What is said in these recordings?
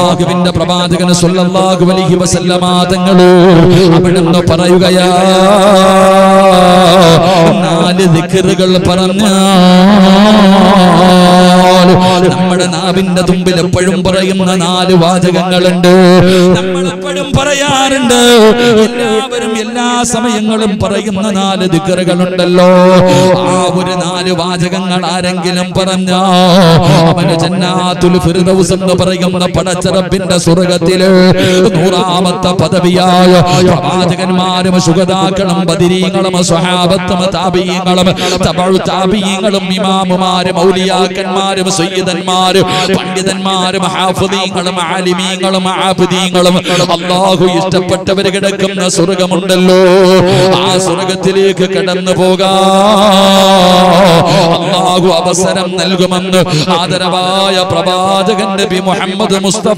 അള്ളാഹുവിന്റെ പ്രവാചകൻ സല്ലല്ലാഹു അലൈഹി വസല്ലമ തങ്ങള് അവിടുന്ന് പറയുകയാ നാല് ദിക്റുകൾ പറഞ്ഞാൽ നമ്മുടെ നാവിന്റെ തുമ്പിൽ എപ്പോഴും പറയുന്ന നാല് വാചകങ്ങളുണ്ട് നമ്മൾ എപ്പോഴും പറയാറുണ്ട് എല്ലാവരും എല്ലാ സമയങ്ങളും പറയുന്ന നാല് ദിക്കറുകളുണ്ടല്ലോ ആ ഒരു നാല് വാചകങ്ങൾ ആരെങ്കിലും പറഞ്ഞ അവന് ജന്നാത്തുൽ ഫിർദൗസ് എന്ന് പറയുന്ന പടച്ചറപ്പിന്റെ സ്വർഗത്തില് നൂറാമത്തെ പദവിയായ പ്രവാചകന്മാരും സുഗതാക്കളും ബദിരീങ്ങളും സ്വഹാബത്തും താപീയങ്ങളും തബഴു താപീയങ്ങളും ഇമാമുമാരും ഔലിയാക്കന്മാരും സയ്യിദന്മാരും പണ്ഡിതന്മാരും ഹാഫിദീങ്ങളും ആലിമീങ്ങളും ആബിദീങ്ങളും അള്ളാഹു ഇഷ്ടപ്പെട്ടവർ കിടക്കുന്ന സ്വർഗമുണ്ടല്ലോ ആ സ്വർഗത്തിലേക്ക് കടന്നു പോകാ അള്ളാഹു അവസരം നൽകുമെന്ന് ആദരവായ പ്രവാചകൻ നബി മുഹമ്മദ് മുസ്തഫ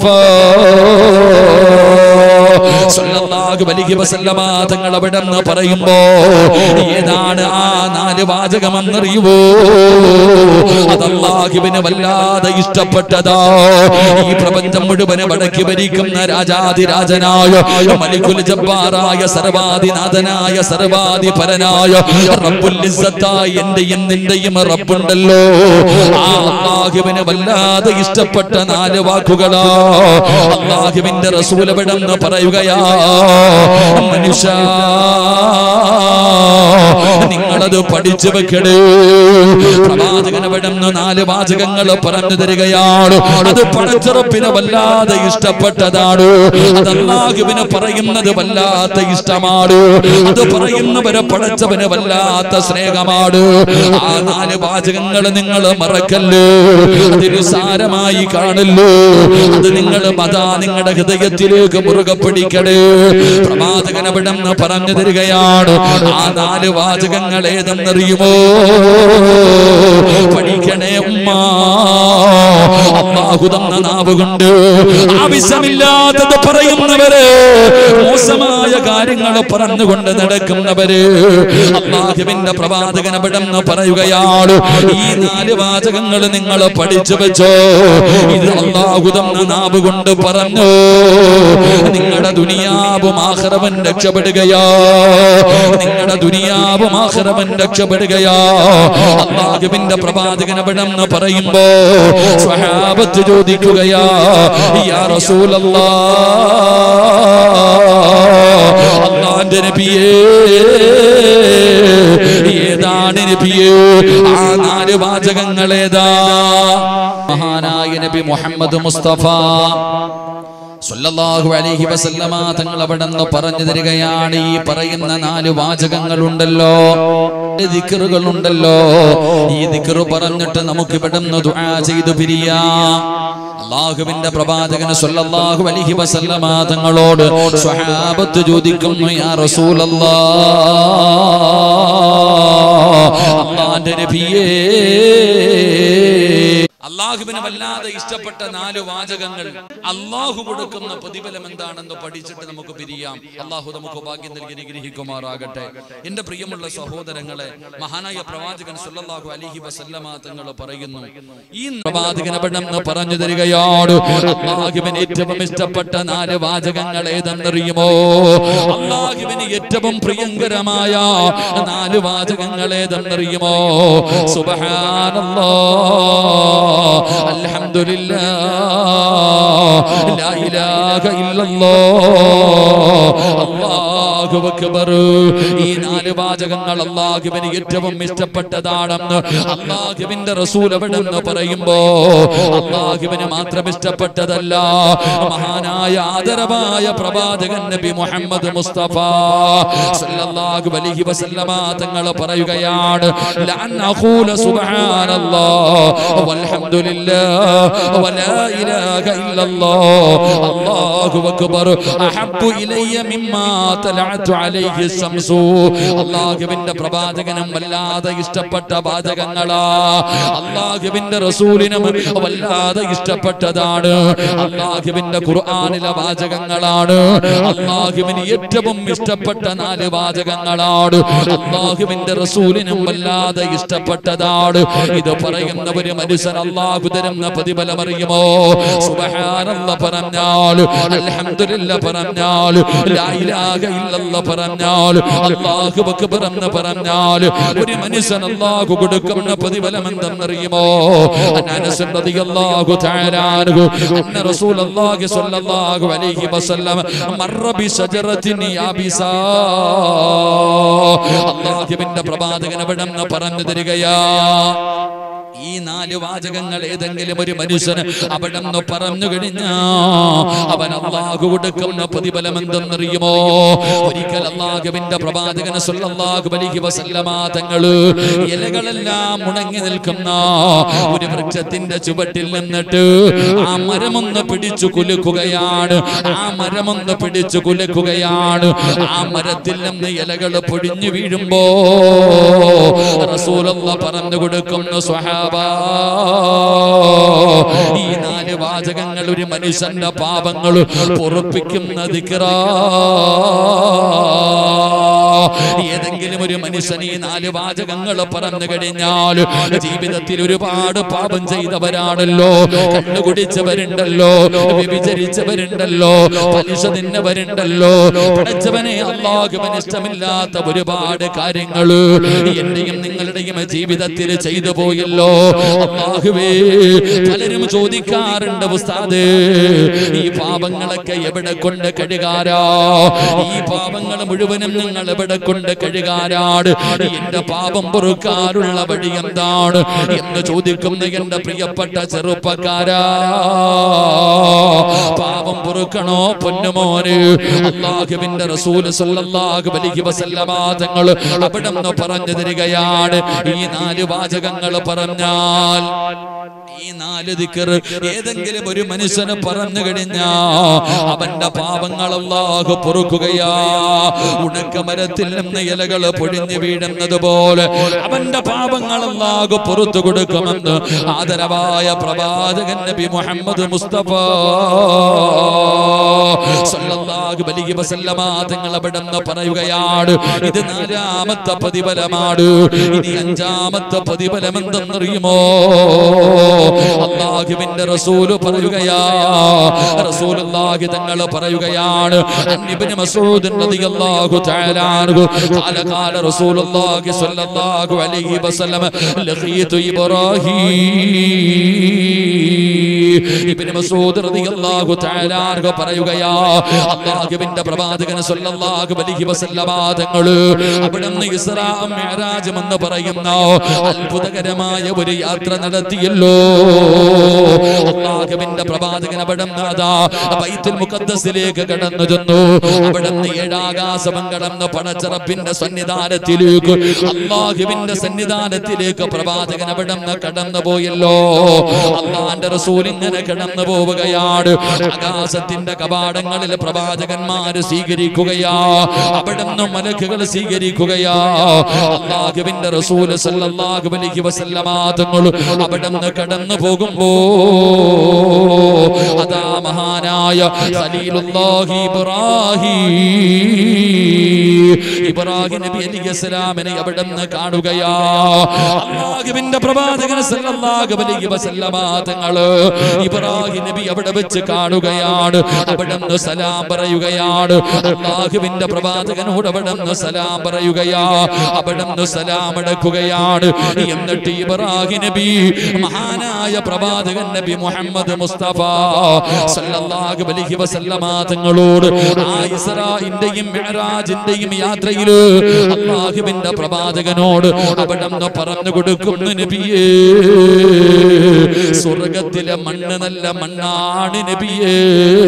സല്ലല്ലാഹു അലൈഹി വസല്ലമ തങ്ങൾ അവിടെ നിന്ന് പറയുമ്പോ ഏതാണ് ആ നാല് വാചകമെന്നറിയുവോ അതല്ലാഹുവിന് വല്ലാതെ ഇഷ്ടപ്പെട്ടതാ ഈ പ്രപഞ്ചം മുഴുവന് വടക്കി ഭരിക്കുന്ന രാജാതിരാജനായ മലിക്കുൽ ജബ്ബാറായ സർവാദിനാഥനായ സർവാദിപരനായ റബ്ബുൽ ഇസ്സത്തായ എന്റെയും നിന്റെയും റബ്ബുണ്ടല്ലോ ആ അള്ളാഹുവിന് വല്ലാതെ ഇഷ്ടപ്പെട്ട നാല് വാക്കുകളാ അള്ളാഹുവിന്റെ റസൂൽ എവിടെന്ന് പറയുകയാ മനുഷ്യ നിങ്ങളത് പഠിച്ചു വെക്കണേ പ്രവാചകൻ എവിടെന്ന് നാല് വാചകങ്ങൾ പറഞ്ഞു തരികയാണ് അത് പടച്ചുറപ്പിന് വല്ലാതെ ഇഷ്ടപ്പെട്ടതാണ് അത് അള്ളാഹുവിന് പറയുന്നത് വല്ലാത്ത ഇഷ്ടമാണ് അത് പറയുന്നവരെ പടച്ചവന് വല്ലാത്ത സ്നേഹമാണ് ആ നാല് വാചകങ്ങൾ നിങ്ങൾ മറക്കല്ലേ അതിന് സാരമായി കാണല്ലോ അത് നിങ്ങൾ മതാ നിങ്ങളുടെ ഹൃദയത്തിലേക്ക് മുറുകെ പിടിക്കണേ പ്രവാചകൻ അവിടെ നിന്ന് പറഞ്ഞു തരികയാണ് ആ നാല് വാചകങ്ങൾ ഏതെന്നറിയുമോ പഠിക്കണേ ഉമ്മ അള്ളാഹു തന്ന നാവ് കൊണ്ട് ആവശ്യമില്ലാത്തത് പറയുന്നവര് മോശമായ കാര്യങ്ങൾ പറഞ്ഞുകൊണ്ട് നടക്കുന്നവര് അള്ളാഹുവിന്റെ പ്രവാചകൻ അവിടെ നിന്ന് പറയുകയാണ് ഈ നാല് വാചകങ്ങൾ നിങ്ങൾ പഠിച്ചു വെച്ചോ ഇത് അള്ളാഹു തന്ന നാവ് കൊണ്ട് പറഞ്ഞു നിങ്ങളുടെ ദുനിയാവും ആഹ്റവൻ രക്ഷപ്പെടുകയാ നിങ്ങളുടെ ദുനിയാവും ആഹ്റവൻ രക്ഷപ്പെടുകയാ അള്ളാഹുവിന്റെ പ്രവാചകൻ അവിടെ നിന്ന് പറയുമ്പോ സ്വഹാബത്ത് ചോദിക്കുകയാ യാ റസൂലല്ലാ അള്ളാന്റെ നബിയേ ഏതാണ് നബിയേ ആ നാല് വാചകങ്ങൾ ഏതാ മഹാനായ നബി മുഹമ്മദ് മുസ്തഫ സല്ലല്ലാഹു അലൈഹി വസല്ലമ തങ്ങൾ അവിടെ നിന്ന് പറഞ്ഞു തരികയാണ് ഈ പറയുന്ന നാല് വാചകങ്ങളുണ്ടല്ലോ ദിക്റുകളുണ്ടല്ലോ ഈ ദിക്റ് പറഞ്ഞിട്ട് നമുക്ക് ഇവിടെ നിന്ന് ദുആ ചെയ്തു പിരിയാ അള്ളാഹുവിന്റെ പ്രവാചകൻ സല്ലല്ലാഹു അലൈഹി വസല്ലമ തങ്ങളോട് സ്വഹാബത്ത് ചോദിക്കുന്നു യാ റസൂലല്ലാഹ് അള്ളാന്റെ നബിയേ അള്ളാഹുവിന് വല്ലാതെ ഇഷ്ടപ്പെട്ട നാല് വാചകങ്ങൾ അള്ളാഹു കൊടുക്കുന്ന പ്രതിഫലം എന്താണെന്ന് പഠിച്ചിട്ട് നമുക്ക് പിരിയാം അള്ളാഹു നമുക്ക് ഭാഗ്യം നൽകി അനുഗ്രഹിക്കുമാറാകട്ടെ എന്റെ പ്രിയമുള്ള സഹോദരങ്ങളെ മഹാനായ പ്രവാചകൻ സല്ലല്ലാഹു അലൈഹി വസല്ലമ തങ്ങൾ പറയുന്നു ഈ പ്രവാചകൻ എവിടെന്ന് പറഞ്ഞു തരികയാണ് അള്ളാഹുവിന് ഏറ്റവും ഇഷ്ടപ്പെട്ട നാല് വാചകങ്ങൾ ഏതെന്നറിയുമോ അള്ളാഹുവിന് ഏറ്റവും പ്രിയങ്കരമായ നാല് വാചകങ്ങൾ ഏതെന്നറിയുമോ സുബ്ഹാനല്ലാഹ് അൽഹംദുലില്ലാ ലാ ഇലാഹ ഇല്ലല്ലാഹ് അല്ലാഹു അക്ബർ ഈ നാല് വാചകങ്ങൾ അള്ളാഹുവിന് ഏറ്റവും ഇഷ്ടപ്പെട്ടതാണെന്ന് അള്ളാഹുവിന്റെ റസൂൽ അവിടെ നിന്ന് പറയുമ്പോ അള്ളാഹുവിന് മാത്രം ഇഷ്ടപ്പെട്ടതല്ല മഹാനായ ആദരവായ പ്രവാചകൻ നബി മുഹമ്മദ് മുസ്തഫ സല്ലല്ലാഹു അലൈഹി വസല്ലമ തങ്ങൾ പറയുകയാണ് ലഅൻ അഖൂല സുബ്ഹാനല്ലാഹ് വൽഹംദുലില്ലാഹ് വലാ ഇലാഹ ഇല്ലല്ലാഹ് അല്ലാഹു അക്ബർ അഹബ്ബു ഇലയ്യ മിമ്മാ തലഅ തലഅത്തു അലൈഹി ശംസു അല്ലാഹുവിന്റെ പ്രവാചകനും വല്ലാതെ ഇഷ്ടപ്പെട്ട വാചകങ്ങളാ അല്ലാഹുവിന്റെ റസൂലിനും വല്ലാതെ ഇഷ്ടപ്പെട്ടതാണ് അല്ലാഹുവിന്റെ ഖുർആനിലെ വാചകങ്ങളാണ് അല്ലാഹുവിന് ഏറ്റവും ഇഷ്ടപ്പെട്ട നാല് വാചകങ്ങളാണ് അല്ലാഹുവിന്റെ റസൂലിനും വല്ലാതെ ഇഷ്ടപ്പെട്ടതാണ് ഇത് പറയുന്ന ഒരു മനുഷ്യൻ അല്ലാഹു തരുന്ന പ്രതിഫലം അറിയുമോ സുബ്ഹാനല്ല പറഞ്ഞാൽ അൽഹംദുലില്ല പറഞ്ഞാൽ ലാ ഇലാഹ ഇല്ലല്ല പറഞ്ഞാൽ അല്ലാഹു അക്ബർ എന്ന് പറഞ്ഞാൽ ഒരു മനുഷ്യൻ അല്ലാഹു കൊടുക്കുന്ന പ്രതിഫലം എന്തെന്നറിയുമോ അനസ് റളിയല്ലാഹു തആല അൻഹു അന്ന റസൂലുള്ളാഹി സ്വല്ലല്ലാഹു അലൈഹി വസല്ലം മർറ ബിശജറത്തിൻ യാബിസാ അല്ലാഹുവിന്റെ പ്രവാചകൻ അവിടെ നിന്ന് പറഞ്ഞു തരികയാ ഈ നാല് വാചകങ്ങൾ ഏതെങ്കിലും ഒരു മനുഷ്യന് അവിടെ നിന്ന് പറഞ്ഞു കഴിഞ്ഞാ അവൻ അള്ളാഹു കൊടുക്കുന്ന പ്രതിഫലം എന്തെന്നറിയുമോ ഒരിക്കൽ അള്ളാഹുവിന്റെ പ്രവാചകൻ സല്ലല്ലാഹു അലൈഹി വസല്ലമ തങ്ങള് ഇലകളെല്ലാം മുണങ്ങി നിൽക്കുന്ന ഒരു വൃക്ഷത്തിന്റെ ചുവട്ടിൽ നിന്നിട്ട് ആ മരമൊന്ന് പിടിച്ചു കുലുക്കുകയാണ് ആ മരമൊന്ന് പിടിച്ചു കുലുക്കുകയാണ് ആ മരത്തിൽ നിന്ന് ഇലകൾ പൊടിഞ്ഞു വീഴുമ്പോ റസൂലുള്ള പറഞ്ഞു കൊടുക്കുന്നു സ്വഹാബ ഈ നാല് വാചകങ്ങൾ ഒരു മനുഷ്യന്റെ പാപങ്ങൾ പൊറുപ്പിക്കുന്ന ദിക്റാ ഏതെങ്കിലും ഒരു മനുഷ്യൻ ഈ നാല് വാചകങ്ങൾ പറഞ്ഞു കഴിഞ്ഞാൽ ജീവിതത്തിൽ ഒരുപാട് പാപം ചെയ്തവരാണല്ലോ കണ്ണു കുടിച്ചവരുണ്ടല്ലോ വ്യഭിചരിച്ചവരുണ്ടല്ലോ പലിശ തിന്നവരുണ്ടല്ലോ പഠിച്ചവനെ അള്ളാഹുവന് ഇഷ്ടമില്ലാത്ത ഒരുപാട് കാര്യങ്ങൾ എന്റെയും നിങ്ങളുടെയും ജീവിതത്തിൽ ചെയ്തു പോയല്ലോ അള്ളാഹുവേ പലരും ചോദിക്കാറുണ്ട് ഉസ്താദ് ഈ പാപങ്ങളൊക്കെ എവിടെ കൊണ്ട് കഴുകാരാ ഈ പാപങ്ങൾ മുഴുവനും നിങ്ങൾ എവിടെ കൊണ്ട് കഴുകാരാണ് എന്റെ പാപം പൊറുക്കാനുള്ള വഴി എന്താണ് എന്ന് ചോദിക്കുന്ന എന്റെ പ്രിയപ്പെട്ട ചെറുപ്പക്കാരാ പാപം പൊറുക്കണോ പൊന്നുമോന് അള്ളാഹുവിന്റെ റസൂൽ സല്ലല്ലാഹു അലൈഹി വസല്ലമ തങ്ങൾ അവിടെ നിന്ന് പറഞ്ഞു തരികയാണ് ഈ നാല് വാചകങ്ങൾ പറഞ്ഞാൽ ഈ നാല് ദിക്കർ ഏതെങ്കിലും ഒരു മനുഷ്യന് പറഞ്ഞു കഴിഞ്ഞാ അവന്റെ പാപങ്ങൾ അല്ലാഹു പൊറുക്കുകയാ ഉണക്കമരത്തിൽ നിന്ന് ഇലകൾ പൊഴിഞ്ഞു വീഴുന്നത് പോലെ അവന്റെ പാപങ്ങൾ അല്ലാഹു പുറത്തു കൊടുക്കുമെന്ന് ആദരവായ പ്രവാചകൻ നബി മുഹമ്മദ് മുസ്തഫ സല്ലല്ലാഹു അലൈഹി വസല്ലമ തങ്ങൾ അവിടെ നിന്ന് പറയുകയാണ് ഇത് നാലാമത്തെ പ്രതിഫലമാണ് ഇനി അഞ്ചാമത്തെ പ്രതിഫലം എന്തെന്നറിയുമോ അള്ളാഹുവിന്റെ റസൂല് പറയുകയാ റസൂലുള്ളാഹി തങ്ങൾ പറയുകയാണ് ഇബ്നു മസ്ഊദ് റളിയല്ലാഹു തആല അൻഹു ഖാല ഖാല റസൂലുള്ളാഹി സ്വല്ലല്ലാഹു അലൈഹി വസല്ലം ലഖീതു ഇബ്രാഹീം ഇബ്നു മസ്ഊദ് റളിയല്ലാഹു തആല അൻഹു പറയുകയാ അള്ളാഹുവിന്റെ പ്രവാചകൻ സ്വല്ലല്ലാഹു അലൈഹി വസല്ലമ തങ്ങൾ അവിടുന്ന് ഇസ്രാ മിഅ്റാജ് എന്ന് പറയുന്ന അത്ഭുതകരമായ ഒരു യാത്ര നടത്തിയല്ലോ അള്ളാഹുവിന്റെ പ്രവാചകൻ അവിടെ അതാ ബൈത്തുൽ മുഖദ്ദസിലേക്ക് കടന്നു ചെന്നു അവിടെ നിന്ന് ഏഴാകാശം കടന്ന് പടച്ചറപ്പിന്റെ സന്നിധാനത്തിലേക്ക് അള്ളാഹുവിന്റെ സന്നിധാനത്തിലേക്ക് പ്രവാചകൻ അവിടെ നിന്ന് കടന്നു പോയല്ലോ അള്ളാന്റെ റസൂൽ ഇങ്ങനെ കടന്നു പോവുകയാണ് ആകാശത്തിന്റെ കവാടങ്ങളിൽ പ്രവാചകന്മാര് സ്വീകരിക്കുകയാ അവിടെ നിന്ന് മലക്കുകൾ സ്വീകരിക്കുകയാ അള്ളാഹുവിന്റെ റസൂൽ സല്ലല്ലാഹു അലൈഹി വസല്ലമ തങ്ങൾ അവിടെ നിന്ന് കടന്നു പോകുമ്പോ അതാ മഹാനായ ഖലീലുല്ലാഹി ഇബ്രാഹിം ഇബ്രാഹിം നബി അലൈഹിസ്സലാമിനെ അവിടെ നിന്ന് കാണുകയാ അല്ലാഹുവിന്റെ പ്രവാചകൻ സല്ലല്ലാഹു അലൈഹി വസല്ലമ തങ്ങൾ ഇബ്രാഹിം നബി അവിടെ വെച്ച് കാണുകയാണ് അവിടെ നിന്ന് സലാം പറയുകയാണ് അല്ലാഹുവിന്റെ പ്രവാചകനോട് അവിടെ നിന്ന് സലാം പറയുകയാ അവിടെ നിന്ന് സലാം അടക്കുകയാണ് എന്നിട്ട് ഇബ്രാഹിം നബി മഹാനായ പ്രവാചകൻ നബി മുഹമ്മദ് മുസ്തഫ സല്ലല്ലാഹു അലൈഹി വസല്ലമ തങ്ങളോട് ആ ഇസ്രായിന്റെയും മിഅ്റാജിന്റെയും യാത്രയിൽ അല്ലാഹുവിന്റെ പ്രവാചകനോട് അവിടെ നിന്ന് പറഞ്ഞു കൊടുക്കുന്നു നബിയേ സ്വർഗത്തിലെ മണ്ണ് നല്ല മണ്ണാണ് നബിയേ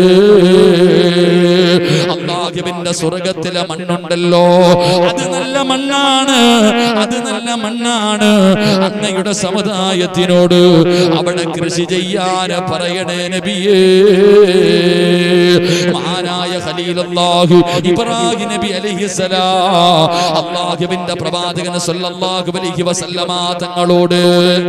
അള്ളാഹുവിന്റെ സ്വർഗത്തിലെ മണ്ണുണ്ടല്ലോ അത് നല്ല മണ്ണാണ് അത് നല്ല മണ്ണാണ് അങ്ങയുടെ സമുദായത്തിനോട് അവിടെ കൃഷി ചെയ്യാൻ പറയണേ നബിയേ മഹാന മഹാനായ ഖലീലുല്ലാഹ് ഇബ്രാഹിം നബി അലൈഹിസ്സലാം അല്ലാഹുവിന്റെ പ്രവാചകൻ സല്ലല്ലാഹു അലൈഹി വസല്ലമ തങ്ങളോട്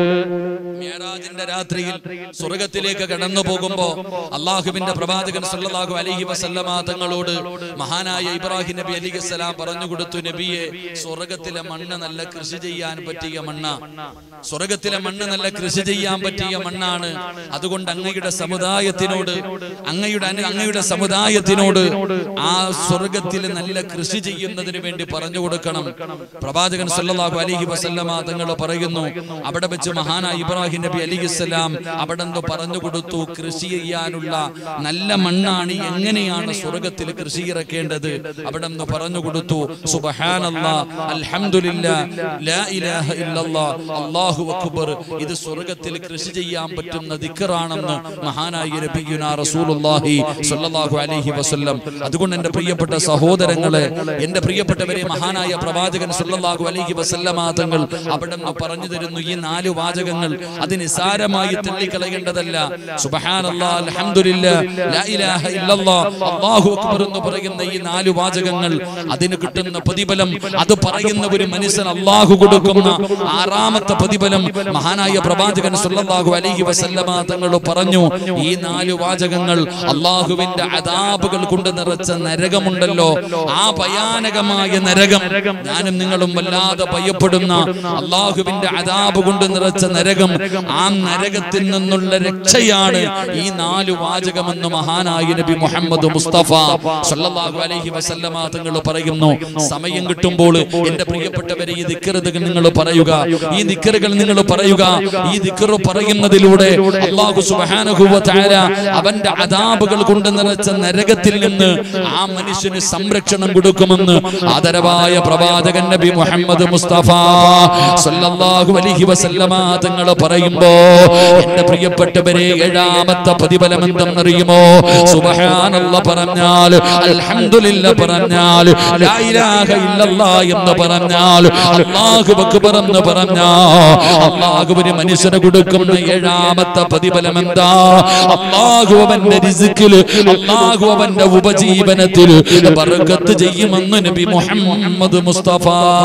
മിഅ്റാജിന്റെ രാത്രിയിൽ സ്വർഗത്തിലേക്ക് കടന്നു പോകുമ്പോ അള്ളാഹുവിന്റെ പ്രവാചകൻ സല്ലല്ലാഹു അലൈഹി വസല്ലമ തങ്ങളോട് മഹാനായ ഇബ്രാഹിം നബി അലിഖിസ്സലാം പറഞ്ഞു കൊടുത്തു നബിയെ സ്വർഗത്തിലെ മണ്ണ് നല്ല കൃഷി ചെയ്യാൻ പറ്റിയ മണ്ണ സ്വർഗത്തിലെ മണ്ണ് നല്ല കൃഷി ചെയ്യാൻ പറ്റിയ മണ്ണാണ് അതുകൊണ്ട് അങ്ങയുടെ സമുദായത്തിനോട് അങ്ങയുടെ അനു- അങ്ങയുടെ സമുദായത്തിനോട് ആ സ്വർഗത്തിൽ നല്ല കൃഷി ചെയ്യുന്നതിന് വേണ്ടി പറഞ്ഞു കൊടുക്കണം പ്രവാചകൻ സല്ലല്ലാഹു അലൈഹി വസല്ലമ തങ്ങൾ പറയുന്നു അവിടെ വെച്ച് മഹാനായ ഇബ്രാഹിം നബി അലിഹിസ്സലാം അവിടെ നിന്ന് പറഞ്ഞു കൊടുത്തു കൃഷി ചെയ്യാനുള്ള നല്ല മണ്ണാണ് എങ്ങനെയാണ് സ്വർഗത്തിൽ കൃഷി ഇറക്കേണ്ടത് അവിടെ നിന്ന് പറഞ്ഞു കൊടുത്തു സുബ്ഹാനല്ലാ അൽഹംദുലില്ലാ ലാ ഇലാഹ ഇല്ലല്ലാ അല്ലാഹു അക്ബർ ഇത് സ്വർഗത്തിൽ കൃഷി ചെയ്യാൻ പറ്റുന്ന ദിക്റാണെന്ന് മഹാനായ നബിയുനാ റസൂലുള്ളാഹി സ്വല്ലല്ലാഹു അലൈഹി വസല്ലം അതുകൊണ്ട് എൻ്റെ പ്രിയപ്പെട്ട സഹോദരങ്ങളെ എൻ്റെ പ്രിയപ്പെട്ടവരെ മഹാനായ പ്രവാചകൻ സ്വല്ലല്ലാഹു അലൈഹി വസല്ലമ തങ്ങൾ അവിടെ നിന്ന് പറഞ്ഞു തരുന്നു ഈ നാല് വാചകങ്ങൾ അത് നിസാരമായി തള്ളിക്കളയേണ്ടതല്ല സുബ്ഹാനല്ലാ അൽഹംദുലില്ലാ ലാ ഇലാഹ ഇല്ലല്ലാ അല്ലാഹു അക്ബർ എന്ന് പറയുന്ന ഈ നാല് വാചകങ്ങൾ അതിന് കിട്ടുന്ന പ്രതിഫലം അത് പറയുന്ന ഒരു മനുഷ്യൻ അള്ളാഹു കൊടുക്കുന്ന ആറാമത്തെ പ്രതിഫലം മഹാനായ പ്രവാചകൻ സല്ലല്ലാഹു അലൈഹി വസല്ലമ തങ്ങൾ പറഞ്ഞു ഈ നാല് വാചകങ്ങൾ അള്ളാഹുവിന്റെ അതാപുകൾ കൊണ്ട് നിറച്ച നരകമുണ്ടല്ലോ ആ ഭയാനകമായ നരകം ഞാനും നിങ്ങളും വല്ലാതെ ഭയപ്പെടുന്ന അള്ളാഹുവിന്റെ അതാപ് കൊണ്ട് നിറച്ച നരകം ആ നരകത്തിൽ നിന്നുള്ള രക്ഷയാണ് ഈ നാല് വാചകമെന്ന് മഹാനായ നബി മുഹമ്മദ് മുസ്തഫ സല്ലല്ലാഹു അലൈഹി വസല്ലമ തങ്ങൾ പറയുന്നു സമയം കിട്ടുമ്പോൾ എന്റെ പ്രിയപ്പെട്ടവരെ ഈ ദിക്കറുകൾ നിങ്ങൾ പറയുക ഈ ദിക്കറുകൾ നിങ്ങൾ പറയുക ഈ ദിക്കറ് പറയുന്നതിലൂടെ അള്ളാഹു സുബ്ഹാനഹു വ തആല അവന്റെ അതാപുകൾ കൊണ്ട് നിറച്ച നരകത്തിൽ നിന്ന് ആ മനുഷ്യന് സംരക്ഷണം കൊടുക്കുമെന്ന് ആദരവായ പ്രവാചകൻ നബി മുഹമ്മദ് മുസ്തഫ സല്ലല്ലാഹു അലൈഹി വസല്ലമ തങ്ങൾ പറയുമ്പോ എന്റെ പ്രിയപ്പെട്ടവരെ ഏഴാമത്തെ പ്രതിഫലം എന്തെന്നറിയുമോ സുബ്ഹാനല്ല പറഞ്ഞാൽ അൽഹംദുലില്ല പറഞ്ഞാൽ ലാ ഇലാഹ ഇല്ലല്ലാ എന്ന് പറഞ്ഞാൽ അല്ലാഹു അക്ബർ എന്ന് പറഞ്ഞാൽ അല്ലാഹുവിന് മനുഷ്യന് കൊടുക്കുന്ന ഏഴാമത്തെ പ്രതിഫലം എന്താ അല്ലാഹു അവന്റെ റിസ്കില് അല്ലാഹു അവന്റെ ഉപജീവനത്തിൽ ബർക്കത്ത് ചെയ്യുമെന്ന് നബി മുഹമ്മദ് മുസ്തഫ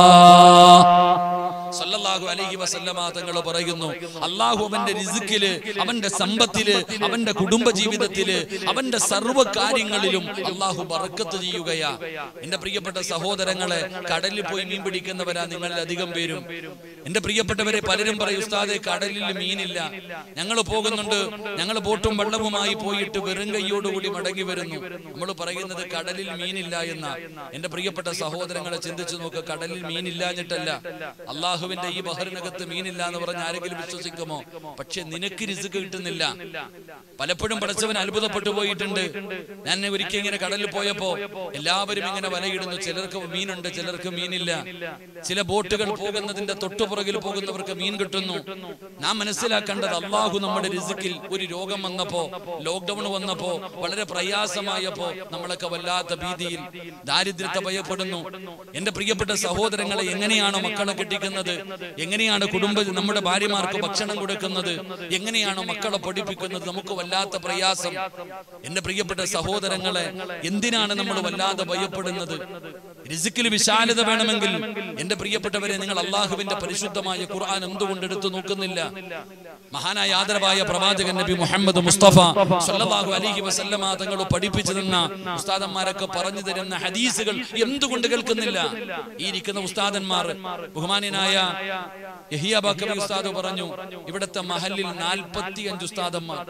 സല്ലല്ലാഹു അലൈഹി വസല്ലമ തങ്ങൾ പറയുന്നു അള്ളാഹു അവന്റെ റിസ്കില് അവന്റെ സമ്പത്തില് അവന്റെ കുടുംബ ജീവിതത്തില് അവന്റെ സർവ്വ കാര്യങ്ങളിലും അള്ളാഹു ബർക്കത്ത് ചെയ്യുകയാ എന്റെ പ്രിയപ്പെട്ട സഹോദരങ്ങളെ കടലിൽ പോയി മീൻ പിടിക്കുന്നവരാ നിങ്ങളിൽ അധികം പേരും എന്റെ പ്രിയപ്പെട്ടവരെ പലരും പറയും ഉസ്താദെ കടലിൽ മീനില്ല ഞങ്ങൾ പോകുന്നുണ്ട് ഞങ്ങൾ ബോട്ടും വെള്ളവുമായി പോയിട്ട് വെറും കൈയോടുകൂടി മടങ്ങി വരുന്നു നമ്മൾ പറയുന്നത് കടലിൽ മീനില്ല എന്ന എന്റെ പ്രിയപ്പെട്ട സഹോദരങ്ങളെ ചിന്തിച്ചു നോക്ക് കടലിൽ മീനില്ലാഞ്ഞിട്ടല്ല അള്ളാഹുവിന്റെ ഈ ബഹറിനകത്ത് മീനില്ല എന്ന് പറഞ്ഞ് ആരെങ്കിലും വിശ്വസിക്കുമോ പക്ഷെ നിനക്ക് രിസുക്ക് കിട്ടുന്നില്ല പലപ്പോഴും പടച്ചവൻ അത്ഭുതപ്പെട്ടു പോയിട്ടുണ്ട് ഞാൻ ഒരിക്കൽ ഇങ്ങനെ കടലിൽ പോയപ്പോ എല്ലാവരും ഇങ്ങനെ വലയിടുന്നു ചിലർക്ക് മീനുണ്ട് ചിലർക്ക് മീനില്ല ചില ബോട്ടുകൾ പോകുന്നതിന്റെ തൊട്ടുപുറകിൽ പോകുന്നവർക്ക് മീൻ കിട്ടുന്നു നാം മനസ്സിലാക്കേണ്ടത് അള്ളാഹു നമ്മുടെ രിസുക്കിൽ ഒരു രോഗം വന്നപ്പോ ലോക്ക്ഡൌൺ വന്നപ്പോ വളരെ പ്രയാസമായപ്പോ നമ്മളൊക്കെ വല്ലാത്ത ഭീതിയിൽ ദാരിദ്ര്യത്തെ ഭയപ്പെടുന്നു എന്റെ പ്രിയപ്പെട്ട സഹോദരങ്ങളെ എങ്ങനെയാണ് മക്കളെ കെട്ടിക്കുന്നത് എങ്ങനെയാണ് കുടുംബ നമ്മുടെ ഭാര്യമാർക്ക് ഭക്ഷണം കൊടുക്കുന്നത് എങ്ങനെയാണ് മക്കളെ പഠിപ്പിക്കുന്നത് നമുക്ക് വല്ലാത്ത പ്രയാസം എന്റെ പ്രിയപ്പെട്ട സഹോദരങ്ങളെ എന്തിനാണ് നമ്മൾ വല്ലാതെ ഭയപ്പെടുന്നത് രിസിക്കിൽ വിശാലത വേണമെങ്കിൽ എന്റെ പ്രിയപ്പെട്ടവരെ നിങ്ങൾ അള്ളാഹുവിന്റെ പരിശുദ്ധമായ ഖുർആൻ എന്തുകൊണ്ട് എടുത്തു നോക്കുന്നില്ല മഹാനായ ആദരവായ പ്രവാചകൻ നബി മുഹമ്മദ് മുസ്തഫ സല്ലല്ലാഹു അലൈഹി വസല്ലമ തങ്ങൾ പഠിപ്പിച്ചു തന്ന ഉസ്താദന്മാരൊക്കെ പറഞ്ഞു തരുന്ന ഹദീസുകൾ എന്തുകൊണ്ട് കേൾക്കുന്നില്ല ഈ ഇരിക്കുന്ന ഉസ്താദന്മാർ ബഹുമാനായ യഹിയ ബക്കറി ഉസ്താദ് പറഞ്ഞു ഇവിടുത്തെ മഹലിൽ നാൽപ്പത്തി അഞ്ച് ഉസ്താദന്മാർ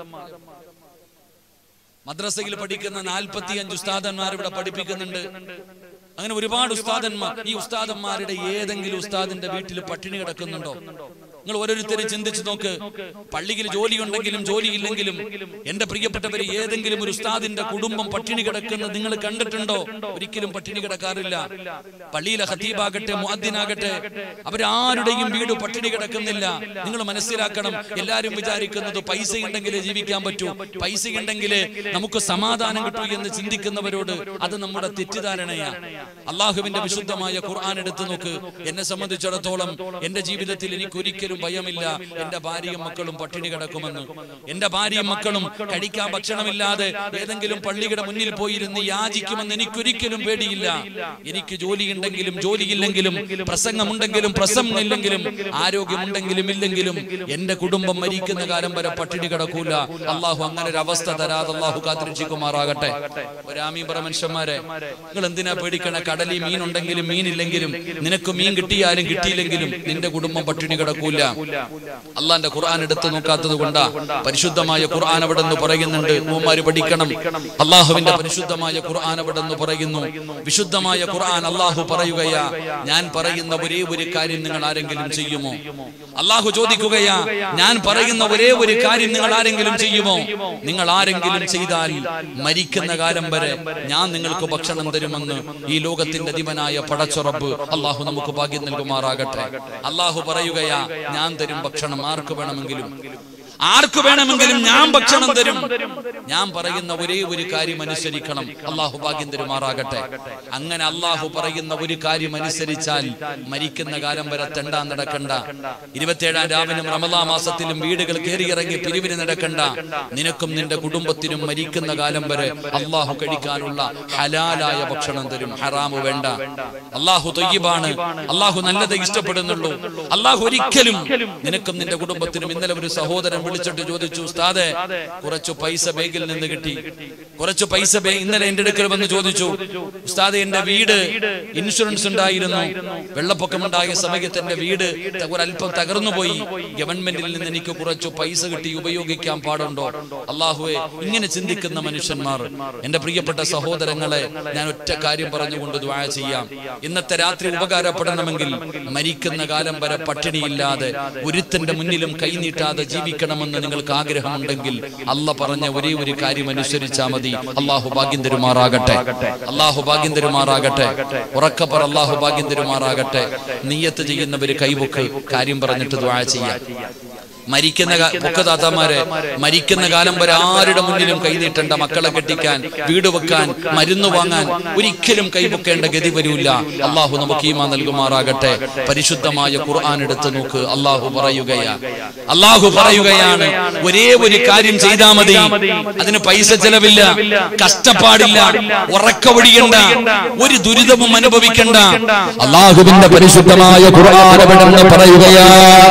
മദ്രസയിൽ പഠിക്കുന്ന നാൽപ്പത്തി അഞ്ച് ഉസ്താദന്മാർ ഇവിടെ പഠിപ്പിക്കുന്നുണ്ട് അങ്ങനെ ഒരുപാട് ഉസ്താദന്മാർ ഈ ഉസ്താദന്മാരുടെ ഏതെങ്കിലും ഉസ്താദിന്റെ വീട്ടിൽ പട്ടിണി കിടക്കുന്നുണ്ടോ നിങ്ങൾ ഓരോരുത്തരും ചിന്തിച്ചു നോക്ക് പള്ളിയിൽ ജോലി ഉണ്ടെങ്കിലും ജോലി ഇല്ലെങ്കിലും എന്റെ പ്രിയപ്പെട്ടവര് ഏതെങ്കിലും ഒരു ഉസ്താദിന്റെ കുടുംബം പട്ടിണി കിടക്കുന്നത് നിങ്ങൾ കണ്ടിട്ടുണ്ടോ ഒരിക്കലും പട്ടിണി കിടക്കാറില്ല പള്ളിയിലെ ഹത്തീബാകട്ടെ മുഅദ്ദിനാകട്ടെ അവരാരുടെയും വീട് പട്ടിണി കിടക്കുന്നില്ല നിങ്ങൾ മനസ്സിലാക്കണം എല്ലാരും വിചാരിക്കുന്നത് പൈസ ഉണ്ടെങ്കിലേ ജീവിക്കാൻ പറ്റൂ പൈസ ഉണ്ടെങ്കിലേ നമുക്ക് സമാധാനം കിട്ടൂ എന്ന് ചിന്തിക്കുന്നവരോട് അത് നമ്മുടെ തെറ്റിദ്ധാരണയാണ് അള്ളാഹുവിന്റെ വിശുദ്ധമായ ഖുർആൻ എടുത്തു നോക്ക് എന്നെ സംബന്ധിച്ചിടത്തോളം എന്റെ ജീവിതത്തിൽ എനിക്ക് ഒരിക്കലും ഒരിക്കലും ഭയമില്ല എന്റെ ഭാര്യയും മക്കളും പട്ടിണി കിടക്കുമെന്ന് എന്റെ ഭാര്യയും മക്കളും കഴിക്കാൻ ഭക്ഷണമില്ലാതെ ഏതെങ്കിലും പള്ളിയുടെ മുന്നിൽ പോയിരുന്ന് യാചിക്കുമെന്ന് എനിക്കൊരിക്കലും പേടിയില്ല എനിക്ക് ജോലിയുണ്ടെങ്കിലും ജോലിയില്ലെങ്കിലും പ്രസംഗമുണ്ടെങ്കിലും പ്രസംഗമില്ലെങ്കിലും ആരോഗ്യമുണ്ടെങ്കിലും ഇല്ലെങ്കിലും എന്റെ കുടുംബം മരിക്കുന്ന കാലം വരെ പട്ടിണി കിടക്കൂല അള്ളാഹു അങ്ങനെ ഒരു അവസ്ഥ തരാതെ അള്ളാഹു കാത്തിരക്ഷിക്കുമാറാകട്ടെ ഒരാമീൻ പറ മനുഷ്യന്മാരെ നിങ്ങൾ എന്തിനാ പേടിക്കണ കടലിൽ മീൻ ഉണ്ടെങ്കിലും മീനില്ലെങ്കിലും നിനക്ക് മീൻ കിട്ടിയാലും കിട്ടിയില്ലെങ്കിലും നിന്റെ കുടുംബം പട്ടിണി കിടക്കൂല അള്ളാന്റെ ഖുർആൻ എടുത്തു നോക്കാത്തത് കൊണ്ടാ പരിശുദ്ധമായ ഖുർആൻ അവിടെ നിന്ന് പറയുന്നുണ്ട് മൂമാര് പഠിക്കണം അള്ളാഹുവിന്റെ പരിശുദ്ധമായ ഖുർആൻ അവിടെ നിന്ന് പറയുന്നു വിശുദ്ധമായ ഖുർആൻ അള്ളാഹു പറയുകയാ ഞാൻ പറയുന്ന ഒരേ ഒരു കാര്യം നിങ്ങൾ ആരെങ്കിലും ചെയ്യുമോ അള്ളാഹു ചോദിക്കുകയാ ഞാൻ പറയുന്ന ഒരേ ഒരു കാര്യം നിങ്ങൾ ആരെങ്കിലും ചെയ്യുമോ നിങ്ങൾ ആരെങ്കിലും ചെയ്താൽ മരിക്കുന്ന കാലം വരെ ഞാൻ നിങ്ങൾക്ക് ഭക്ഷണം തരുമെന്ന് ഈ ലോകത്തിന്റെ അധിപനായ പടച്ചുറപ്പ് അള്ളാഹു നമുക്ക് ഭാഗ്യം നൽകുമാറാകട്ടെ അള്ളാഹു പറയുകയാ ഞാൻ തരും ഭക്ഷണം ആർക്ക് വേണമെങ്കിലും ആർക്ക് വേണമെങ്കിലും ഞാൻ ഭക്ഷണം തരും ഞാൻ പറയുന്ന ഒരേ ഒരു കാര്യം അനുസരിക്കണം അള്ളാഹു ഭാഗ്യം തരുമാറാകട്ടെ അങ്ങനെ അള്ളാഹു പറയുന്ന ഒരു കാര്യം അനുസരിച്ചാൽ മരിക്കുന്ന കാലം വരെ തെണ്ടാൻ നടക്കണ്ട ഇരുപത്തിയേഴാം രാവിനും റമലാ മാസത്തിലും വീടുകൾ കയറിയിറങ്ങി പിരിവിന് നടക്കണ്ട നിനക്കും നിന്റെ കുടുംബത്തിനും മരിക്കുന്ന കാലം വരെ അള്ളാഹു കഴിക്കാനുള്ള ഹലാലായ ഭക്ഷണം തരും ഹറാമ് വേണ്ട അള്ളാഹു തൊയ്യബാണ് അള്ളാഹു നല്ലത് ഇഷ്ടപ്പെടുന്നുള്ളൂ അള്ളാഹു ഒരിക്കലും നിനക്കും നിന്റെ കുടുംബത്തിനും ഇന്നലെ ഒരു സഹോദരൻ വിളിച്ചിട്ട് ചോദിച്ചു ഉസ്താദെ കുറച്ചു പൈസ ബാഗിൽ നിന്ന് കിട്ടി കുറച്ചു പൈസ ബേ- ഇന്നലെ എന്റെ അടുക്കൽ വന്ന് ചോദിച്ചു ഉസ്താദെ എന്റെ വീട് ഇൻഷുറൻസ് ഉണ്ടായിരുന്നു വെള്ളപ്പൊക്കമുണ്ടായ സമയത്ത് എന്റെ വീട് ത- ഒരല്പം തകർന്നു പോയി ഗവൺമെന്റിൽ നിന്ന് എനിക്ക് കുറച്ചു പൈസ കിട്ടി ഉപയോഗിക്കാൻ പാടുണ്ടോ അള്ളാഹുവെ ഇങ്ങനെ ചിന്തിക്കുന്ന മനുഷ്യന്മാർ എന്റെ പ്രിയപ്പെട്ട സഹോദരങ്ങളെ ഞാൻ ഒറ്റ കാര്യം പറഞ്ഞുകൊണ്ട് ദ്വാ ചെയ്യാം ഇന്നത്തെ രാത്രി ഉപകാരപ്പെടണമെങ്കിൽ മരിക്കുന്ന കാലം വരെ പട്ടിണിയില്ലാതെ ഒരുത്തന്റെ മുന്നിലും കൈനീട്ടാതെ ജീവിക്കണമെന്ന് നിങ്ങൾക്ക് ആഗ്രഹമുണ്ടെങ്കിൽ അല്ല പറഞ്ഞ ഒരേ ഒരു കാര്യം അനുസരിച്ചാൽ മതി അള്ളാഹു ഭാഗ്യം തരുമാറാകട്ടെ അള്ളാഹു ഭാഗ്യം തരുമാറാകട്ടെ ഉറക്കപ്പറ അള്ളാഹു ഭാഗ്യം തരുമാറാകട്ടെ നീയത്ത് ചെയ്യുന്നവര് കൈവക്ക് കാര്യം പറഞ്ഞിട്ട് ദ്വാ ചെയ്യാം മരിക്കുന്ന കാ- പൊക്കതാത്തമാരെ മരിക്കുന്ന കാലം വരെ ആരുടെ മുന്നിലും കൈനീട്ടേണ്ട മക്കളെ കെട്ടിക്കാൻ വീട് വെക്കാൻ മരുന്ന് വാങ്ങാൻ ഒരിക്കലും കൈവക്കേണ്ട ഗതി വരൂല അള്ളാഹു നമുക്ക് ഈമാ നൽകുമാറാകട്ടെ പരിശുദ്ധമായ ഖുർആൻ എടുത്ത് നോക്ക് അള്ളാഹു പറയുകയാ അള്ളാഹു പറയുകയാണ് ഒരേ ഒരു കാര്യം ചെയ്താൽ മതി അതിന് പൈസ ചെലവില്ല കഷ്ടപ്പാടില്ല ഉറക്കവടിയണ്ട ഒരു ദുരിതവും അനുഭവിക്കണ്ട അള്ളാഹുവിന്റെ പരിശുദ്ധമായ ഖുർആാനവിടെന്ന് പറയുകയാ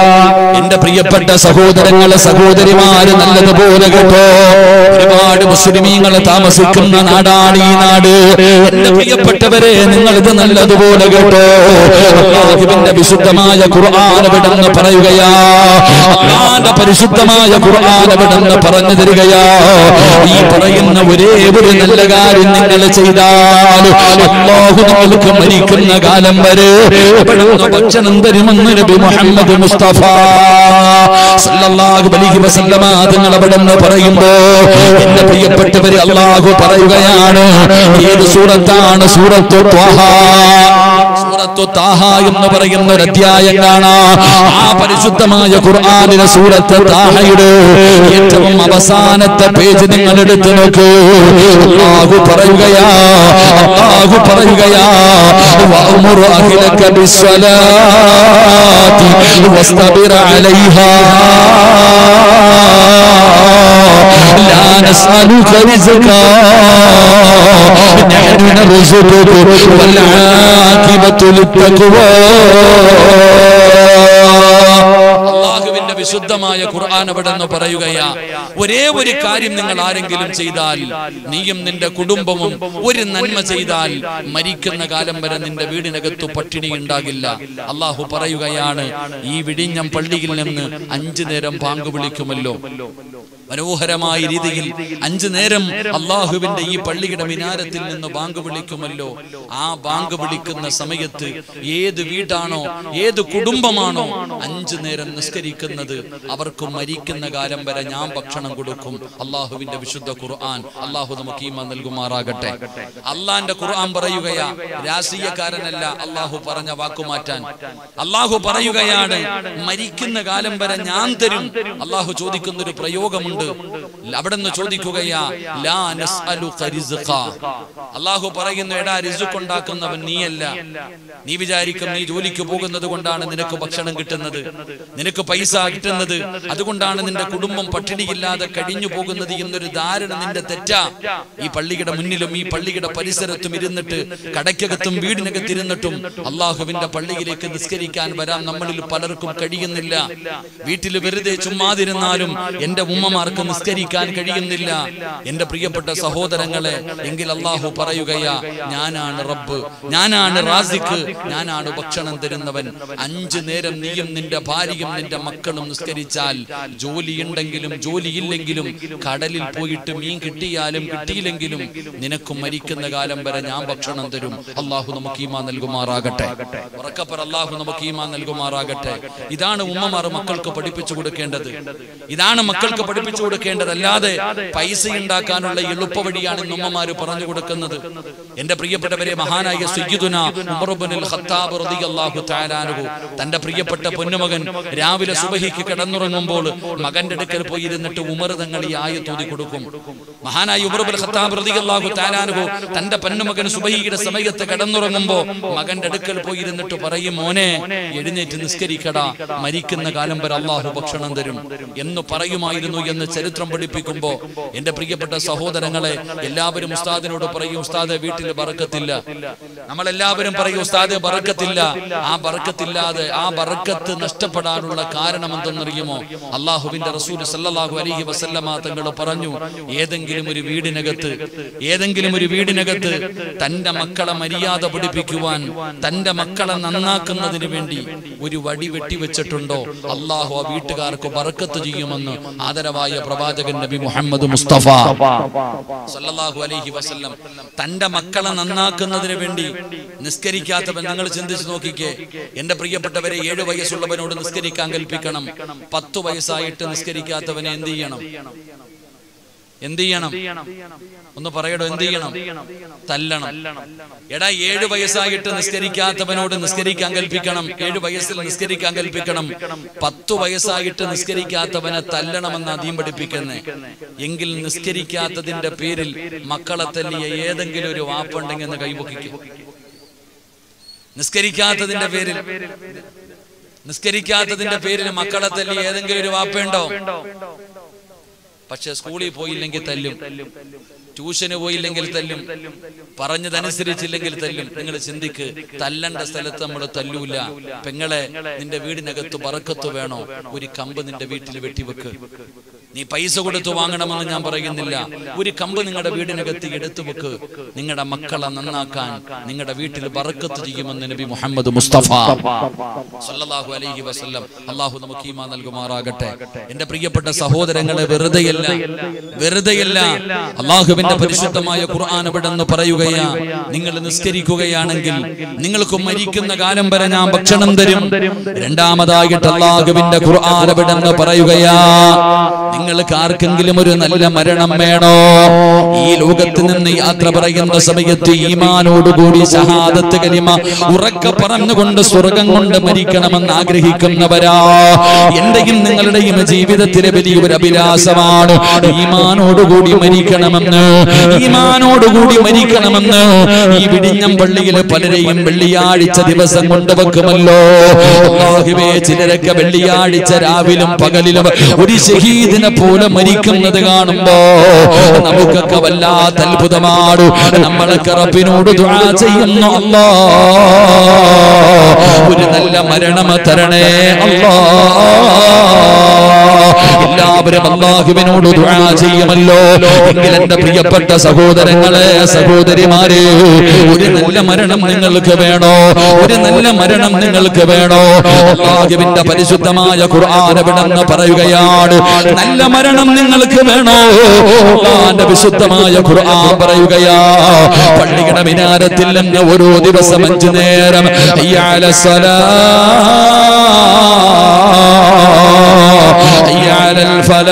എന്റെ പ്രിയപ്പെട്ട സഹോദരങ്ങളെ സഹോദരിമാര് നല്ലതുപോലെ കേട്ടോ ഒരുപാട് മുസ്ലിമീങ്ങൾ താമസിക്കുന്ന നാടാണ് ഈ നാട് എന്റെ പ്രിയപ്പെട്ടവരെ നിങ്ങൾ ഇത് നല്ലതുപോലെ കേട്ടോ അള്ളാഹുവിന്റെ വിശുദ്ധമായ ഖുർആാനവിടെന്ന് പറയുകയാ അള്ളാന്റെ പരിശുദ്ധമായ ഖുർആാനവിടെന്ന് പറഞ്ഞു തരികയാ ഈ പറയുന്ന ഒരേ ഒരു നല്ല കാര്യം നിങ്ങൾ ചെയ്താൽ അള്ളാഹു നിങ്ങൾക്ക് മരിക്കുന്ന കാലം വരെ ഇവിടുന്ന് ഭക്ഷണം തരുമെന്ന് നബി മുഹമ്മദ് മുസ്തഫ സല്ലല്ലാഹു അലൈഹി വസല്ലമ തങ്ങൾ അവിടെ നിന്ന് പറയുമ്പോ എന്റെ പ്രിയപ്പെട്ടവരെ അള്ളാഹു പറയുകയാണ് ഏത് സൂറത്താണ് സൂറത്തു ത്വഹ സൂറത്തു താഹ എന്ന് പറയുന്ന ഒരു അധ്യായം കാണാം ആ പരിശുദ്ധമായ ഖുർആനിലെ സൂറത്ത് താഹയുടെ ഏറ്റവും അവസാനത്തെ പേജ് നിങ്ങൾ എടുത്തു നോക്കൂ അള്ളാഹു പറയുകയാ അള്ളാഹു പറയുകയാ വഅ്മുർ അഹ്ലക ബിസ്സലാത്തി വസ്തബിർ അലൈഹാ لا نسألك رزقا نحن نرزقك والعاقبة للتقوى അള്ളാഹുവിന്റെ വിശുദ്ധമായ ഖുർആൻ അവിടെ നിന്ന് പറയുകയാ ഒരേ ഒരു കാര്യം നിങ്ങൾ ആരെങ്കിലും ചെയ്താൽ നീയും നിന്റെ കുടുംബവും ഒരു നന്മ ചെയ്താൽ മരിക്കുന്ന കാലം വരെ നിന്റെ വീടിനകത്തു പട്ടിണി ഉണ്ടാകില്ല അള്ളാഹു പറയുകയാണ് ഈ വിടിഞ്ഞം പള്ളിയിൽ നിന്ന് അഞ്ചു നേരം പാങ്ക് വിളിക്കുമല്ലോ മനോഹരമായ രീതിയിൽ അഞ്ചു നേരം അള്ളാഹുവിന്റെ ഈ പള്ളിയുടെ മിനാരത്തിൽ നിന്ന് ബാങ്ക് വിളിക്കുമല്ലോ ആ ബാങ്ക് വിളിക്കുന്ന സമയത്ത് ഏത് വീടാണോ ഏത് കുടുംബമാണോ അഞ്ചു നേരം നിസ്കരിക്കുന്നത് മരിക്കുന്നത് അവർക്ക് മരിക്കുന്ന കാലം വരെ ഞാൻ ഭക്ഷണം കൊടുക്കും അള്ളാഹുവിന്റെ വിശുദ്ധ ഖുർആൻ അള്ളാഹു നമുക്ക് ഈമ നൽകുമാറാകട്ടെ അള്ളാന്റെ ഖുർആൻ പറയുകയാ രാഷ്ട്രീയക്കാരനല്ല അള്ളാഹു പറഞ്ഞ വാക്കുമാറ്റാൻ അള്ളാഹു പറയുകയാണ് മരിക്കുന്ന കാലം വരെ ഞാൻ തരും അള്ളാഹു ചോദിക്കുന്ന ഒരു പ്രയോഗമുണ്ട് അവിടെ നിന്ന് ചോദിക്കുകയാ ലാ നസ്അലുക റിസ്ഖ. അള്ളാഹു പറയുന്നു എടാ റിസുക്ക് ഉണ്ടാക്കുന്നവൻ നീയല്ല നീ വിചാരിക്കും നീ ജോലിക്ക് പോകുന്നത് കൊണ്ടാണ് നിനക്ക് ഭക്ഷണം കിട്ടുന്നത് നിനക്ക് പൈസ കിട്ടുന്നത് അതുകൊണ്ടാണ് നിന്റെ കുടുംബം പട്ടിണിയില്ലാതെ കഴിഞ്ഞു പോകുന്നത് എന്നൊരു ധാരണ നിന്റെ തെറ്റാ ഈ പള്ളിയുടെ മുന്നിലും ഈ പള്ളിയുടെ പരിസരത്തും ഇരുന്നിട്ട് കടയ്ക്കകത്തും വീടിനകത്തിരുന്നിട്ടും അള്ളാഹുവിന്റെ പള്ളിയിലേക്ക് നിസ്കരിക്കാൻ വരാൻ നമ്മളിൽ പലർക്കും കഴിയുന്നില്ല വീട്ടിൽ വെറുതെ ചുമ്മാതിരുന്നാലും എന്റെ ഉമ്മമാർക്ക് നിസ്കരിക്കാൻ കഴിയുന്നില്ല എന്റെ പ്രിയപ്പെട്ട സഹോദരങ്ങളെ എങ്കിൽ അള്ളാഹു പറയുകയാ ഞാനാണ് റബ്ബ് ഞാനാണ് റാസിഖ് ഞാനാണ് ഭക്ഷണം തരുന്നവൻ അഞ്ചു നേരം നീയും നിന്റെ ഭാര്യയും നിന്റെ മക്കളും നിസ്കരിച്ചാൽ ജോലിയുണ്ടെങ്കിലും ജോലിയില്ലെങ്കിലും കടലിൽ പോയിട്ട് മീൻ കിട്ടിയാലും കിട്ടിയില്ലെങ്കിലും നിനക്കും മരിക്കുന്ന കാലം വരെ ഞാൻ ഭക്ഷണം തരും അള്ളാഹു നമുക്ക് ഈമാ നൽകുമാറാകട്ടെ ഉറക്കപ്പർ അള്ളാഹു നമുക്ക് ഈമാ നൽകുമാറാകട്ടെ ഇതാണ് ഉമ്മമാർ മക്കൾക്ക് പഠിപ്പിച്ചു കൊടുക്കേണ്ടത് ഇതാണ് മക്കൾക്ക് പഠിപ്പിച്ചു കൊടുക്കേണ്ടത് അല്ലാതെ പൈസ ഉണ്ടാക്കാനുള്ള എളുപ്പ വഴിയാണ് ഇന്ന് ഉമ്മമാര് പറഞ്ഞു കൊടുക്കുന്നത് എന്റെ പ്രിയപ്പെട്ടവരെ മഹാനായ സയ്യിദുന ഉമർ ഇബ്നുൽ ഖത്താബ് റളിയല്ലാഹു തആല അൻഹു തന്റെ പ്രിയപ്പെട്ട പൊന്നുമകൻ രാവിലെ സുബഹിക്ക് കിടന്നുറങ്ങുമ്പോൾ മകന്റെ അടുക്കൽ പോയി ഇരുന്നിട്ട് ഉമർ തങ്ങൾ ഈ ആയത്തൂതി കൊടുക്കും മഹാനായ ഉമർ ഇബ്നുൽ ഖത്താബ് റളിയല്ലാഹു തആല അൻഹു തന്റെ പൊന്നുമകൻ സുബഹിയുടെ സമയത്ത് കിടന്നുറങ്ങുമ്പോ മകന്റെ അടുക്കൽ പോയി ഇരുന്നിട്ട് പറയും മോനെ എഴുന്നേറ്റ് നിസ്കരിക്കടാ മരിക്കുന്ന കാലം വരെ അള്ളാഹു ഭക്ഷണം തരും എന്ന് പറയുമായിരുന്നു എന്ന് ചരിത്രം പഠിപ്പിക്കുമ്പോ എന്റെ പ്രിയപ്പെട്ട സഹോദരങ്ങളെ എല്ലാവരും ഉസ്താദിനോട് പറയും ഉസ്താദ് വീട്ടിൽ ബറക്കത്തില്ല നമ്മളെല്ലാവരും പറയും ഉസ്താദ് ബറക്കത്തില്ല ആ ബറക്കത്തില്ലാതെ ആ ബറക്കത്ത് നഷ്ടപ്പെടാനുള്ള കാരണം എന്തെന്നറിയുമോ അള്ളാഹുവിന്റെ റസൂൽ സല്ലല്ലാഹു അലൈഹി വസല്ലമ തങ്ങൾ പറഞ്ഞു ഏതെങ്കിലും ഒരു വീടിനകത്ത് ഏതെങ്കിലും ഒരു വീടിനകത്ത് തന്റെ മക്കളെ മര്യാദ പഠിപ്പിക്കുവാൻ തന്റെ മക്കളെ നന്നാക്കുന്നതിന് വേണ്ടി ഒരു വടി വെട്ടിവെച്ചിട്ടുണ്ടോ അള്ളാഹു ആ വീട്ടുകാർക്ക് ബറക്കത്ത് ചെയ്യുമെന്ന് ആദരവായ പ്രവാചകൻ നബി മുഹമ്മദ് മുസ്തഫ സല്ലല്ലാഹു അലൈഹി വസല്ലം തന്റെ മക്കളെ നന്നാക്കുന്നതിന് വേണ്ടി നിസ്കരിക്കാത്തവൻ നിങ്ങൾ ചിന്തിച്ചു നോക്കിക്കേ എന്റെ പ്രിയപ്പെട്ടവരെ ഏഴു വയസ്സുള്ളവനോട് നിസ്കരിക്കാൻ കൽപ്പിക്കണം പത്തു വയസ്സായിട്ട് നിസ്കരിക്കാത്തവനെ എന്ത് ചെയ്യണം എന്ത് ചെയ്യണം ഒന്ന് പറയടോ എന്ത് ചെയ്യണം തല്ലണം എടാ ഏഴു വയസ്സായിട്ട് നിസ്കരിക്കാത്തവനോട് നിസ്കരിക്കാൻ കൽപ്പിക്കണം ഏഴു വയസ്സിൽ നിസ്കരിക്കാൻ കൽപ്പിക്കണം പത്തു വയസ്സായിട്ട് നിസ്കരിക്കാത്തവനെ തല്ലണമെന്ന് ആദ്യം പഠിപ്പിക്കുന്നേ എങ്കിൽ നിസ്കരിക്കാത്തതിന്റെ പേരിൽ മക്കളെ തല്ലിയ ഏതെങ്കിലും ഒരു വാപ്പുണ്ടെങ്കിൽ എന്ന് കൈപൊക്കിക്കും നിസ്കരിക്കാത്തതിന്റെ പേരിൽ നിസ്കരിക്കാത്തതിന്റെ പേരിൽ മക്കളെ തല്ലി ഏതെങ്കിലും ഒരു വാപ്പയുണ്ടോ പക്ഷെ സ്കൂളിൽ പോയില്ലെങ്കിൽ തല്ലും ട്യൂഷന് പോയില്ലെങ്കിൽ തല്ലും പറഞ്ഞതനുസരിച്ചില്ലെങ്കിൽ തല്ലും നിങ്ങൾ ചിന്തിക്ക് തല്ലണ്ട സ്ഥലത്ത് നമ്മൾ തല്ലൂല പെങ്ങളെ നിന്റെ വീടിനകത്ത് പറക്കത്ത് വേണോ ഒരു കമ്പ് നിന്റെ വീട്ടിൽ വെട്ടിവെക്ക് നീ പൈസ കൊടുത്ത് വാങ്ങണമെന്ന് ഞാൻ പറയുന്നില്ല ഒരു കമ്പ് നിങ്ങളുടെ വീടിനകത്ത് എടുത്തു വെക്ക് നിങ്ങളുടെ മക്കളെ നന്നാക്കാൻ നിങ്ങളുടെ വീട്ടിൽ ബറക്കത്ത് ചെയ്യുമെന്ന് നബി മുഹമ്മദ് മുസ്തഫ സല്ലല്ലാഹു അലൈഹി വസല്ലം അള്ളാഹു നമുക്ക് ഈമാ നൽകുമാറാകട്ടെ എന്റെ പ്രിയപ്പെട്ട സഹോദരങ്ങളെ വെറുതെയല്ല വെറുതെയല്ല അള്ളാഹുവിന്റെ പരിശുദ്ധമായ ഖുർആൻ ഇവിടെ നിന്ന് പറയുകയാ നിങ്ങൾ നിസ്കരിക്കുകയാണെങ്കിൽ നിങ്ങൾക്ക് മരിക്കുന്ന കാലം വരെ ഞാൻ ഭക്ഷണം തരും രണ്ടാമതായിട്ട് അള്ളാഹുവിന്റെ ഖുർആൻ ഇവിടെ നിന്ന് പറയുകയാ നിങ്ങൾക്ക് ആർക്കെങ്കിലും ഒരു നല്ല മരണം വേണോ ഈ ലോകത്ത് നിന്ന് യാത്ര പറയുന്ന സമയത്ത് ഈമാനോടുകൂടി ഷഹാദത്ത് കലിമ ഉറക്കെ പറഞ്ഞുകൊണ്ട് സ്വർഗം കൊണ്ട് മരിക്കണമെന്ന് ആഗ്രഹിക്കുന്നവരാ എന്റെയും നിങ്ങളുടെയും ജീവിതത്തിലെ വലിയൊരു അഭിലാഷമാണ് ഈമാനോടുകൂടി മരിക്കണമെന്ന് ഈമാനോടുകൂടി മരിക്കണമെന്ന് ഈ വിടിഞ്ഞം പള്ളിയിലെ പലരെയും വെള്ളിയാഴ്ച ദിവസം കൊണ്ടുവെക്കുമല്ലോ അല്ലാഹുവേ ചിലരൊക്കെ വെള്ളിയാഴ്ച രാവിലും പകലിലും ഒരു ഷഹീദിനെ പോലെ മരിക്കുന്നത് കാണുമ്പോ നമുക്കൊക്കെ വല്ലാത്ത അത്ഭുതമാണ് നമ്മളൊക്കെ റബ്ബിനോട് ദുആ ചെയ്യുന്നു അല്ലാ ഒരു നല്ല മരണം തരണേ അല്ലാ എല്ലാവരും അള്ളാഹുവിനോട് ദുആ ചെയ്യുമല്ലോ എങ്കിൽ എന്റെ പ്രിയപ്പെട്ട സഹോദരങ്ങളെ സഹോദരിമാരെ ഒരു നല്ല മരണം നിങ്ങൾക്ക് വേണോ ഒരു നല്ല മരണം നിങ്ങൾക്ക് വേണോ അള്ളാഹുവിന്റെ പരിശുദ്ധമായ ഖുർആൻ എവിടെന്ന് പറയുകയാണ് നല്ല മരണം നിങ്ങൾക്ക് വേണോ അള്ളാന്റെ വിശുദ്ധമായ ഖുർആൻ പറയുകയാ പള്ളിയുടെ മിനാരത്തിൽ നിന്ന് ഓരോ ദിവസം അഞ്ചു നേരം ഹയ്യ അലസ്സലാ على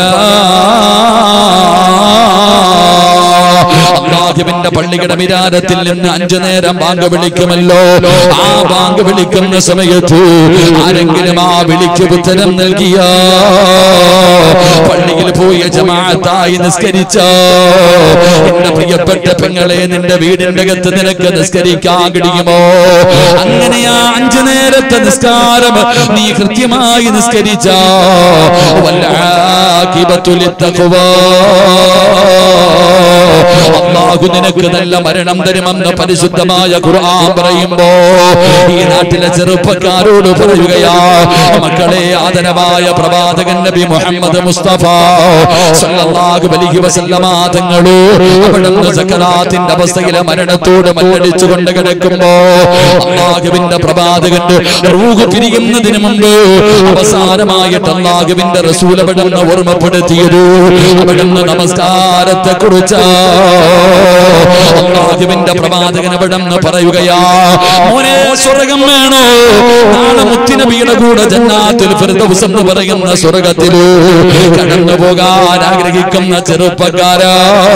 الفلاح അള്ളാഹുവിന്റെ പള്ളിയുടെ വിരാരത്തിൽ നിന്ന് അഞ്ചു നേരം ബാങ്ക് വിളിക്കുമല്ലോ ആ ബാങ്ക് വിളിക്കുന്ന സമയത്ത് ആരെങ്കിലും ആ വിളിക്ക് ഉത്തരം നൽകിയ പള്ളിയിൽ പോയി ജമാഅത്തായി നിസ്കരിച്ച എന്റെ പ്രിയപ്പെട്ട പെങ്ങളെ നിന്റെ വീടിന്റെ അകത്ത് നിനക്ക് നിസ്കരിക്കാൻ കഴിയുമോ അങ്ങനെ ആ അഞ്ചു നേരത്തെ നിസ്കാരം നീ കൃത്യമായി നിസ്കരിച്ച അള്ളാഹു നിനക്ക് നല്ല മരണം തരുമെന്ന് പരിശുദ്ധമായ ഖുർആൻ പറയുമ്പോ ഈ നാട്ടിലെ ചെറുപ്പക്കാരോട് പറയുകയാ മക്കളെ ആദരവായ പ്രവാചകൻ നബി മുഹമ്മദ് മുസ്തഫ സല്ലല്ലാഹു അലൈഹി വസല്ലമ തങ്ങളോ അവിടുന്ന് സക്കറാത്തിന്റെ അവസ്ഥയിലെ മരണത്തോട് മല്ലടിച്ചുകൊണ്ട് കിടക്കുമ്പോ അള്ളാഹുവിന്റെ പ്രവാചകന്റെ റൂഹ് പിരിയുന്നതിന് മുമ്പ് അവസാനമായിട്ട് അള്ളാഹുവിന്റെ റസൂൽ അവിടുന്ന് ഓർമ്മപ്പെടുത്തിയത് അവിടുന്ന് നമസ്കാരത്തെ കുറിച്ച് അള്ളാഹുവിന്റെ പ്രവാചകൻ അവിടുന്ന് പറയുകയാ മോനെ സ്വർഗം വേണോ നാളെ മുത്തിനബിയുടെ കൂടെ ജന്നാത്തിൽ ഫിർദൗസ് എന്ന് പറയുന്ന സ്വർഗത്തില് കടന്നു പോകാൻ ആഗ്രഹിക്കുന്ന ചെറുപ്പക്കാരാ